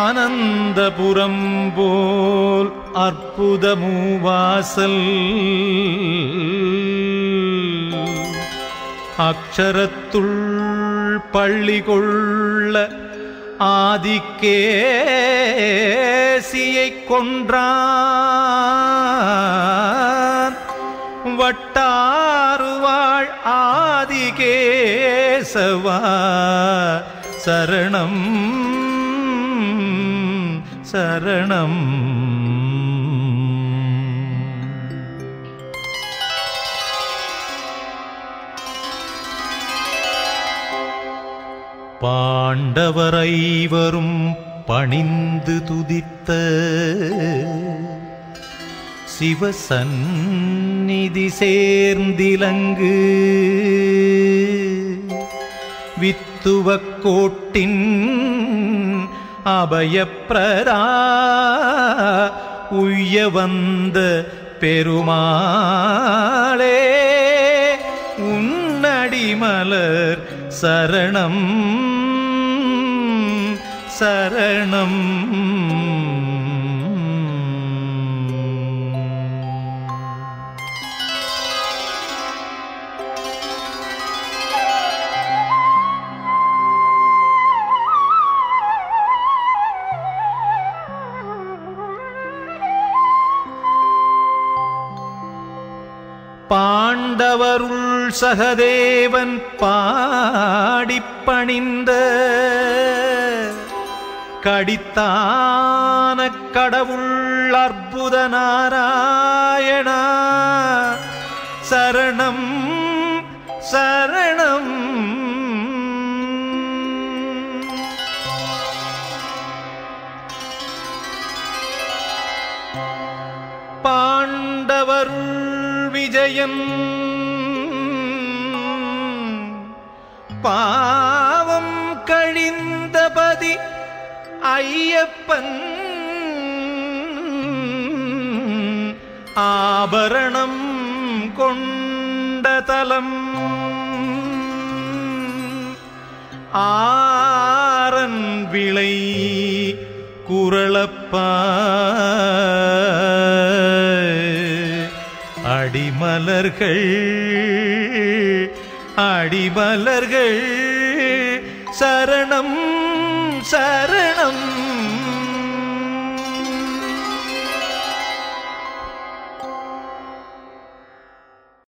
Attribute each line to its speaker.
Speaker 1: ஆனந்தபுரம் போல் அற்புத மூவாசல் அக்ஷரத்துள் பள்ளி கொள்ள ஆதிக்கேசியை கொன்றான் வட்டாறுவாள் ஆதிகேசவா சரணம் சரணம் பாண்டவரைவரும் பணிந்து துதித்த சிவசந்நிதி சேர்ந்திலங்கு வித்துவக் கோட்டின் அபயப்பிரதா உய்ய வந்த பெருமாளே உன்னடிமலர் சரணம் சரணம் பாண்டவருள் சகதேவன் பாடிப் பணிந்த கடித்தான கடவுள் அற்புத நாராயணா சரணம் சரணம் பாண்டவருள் விஜயன் பாவம் கழிந்தபதி ஐயப்பன் ஆபரணம் கொண்ட தலம் ஆரன் விளை குரளப்பா அடிமலர்கள் அடிமலர்கள் சரணம் சரணம்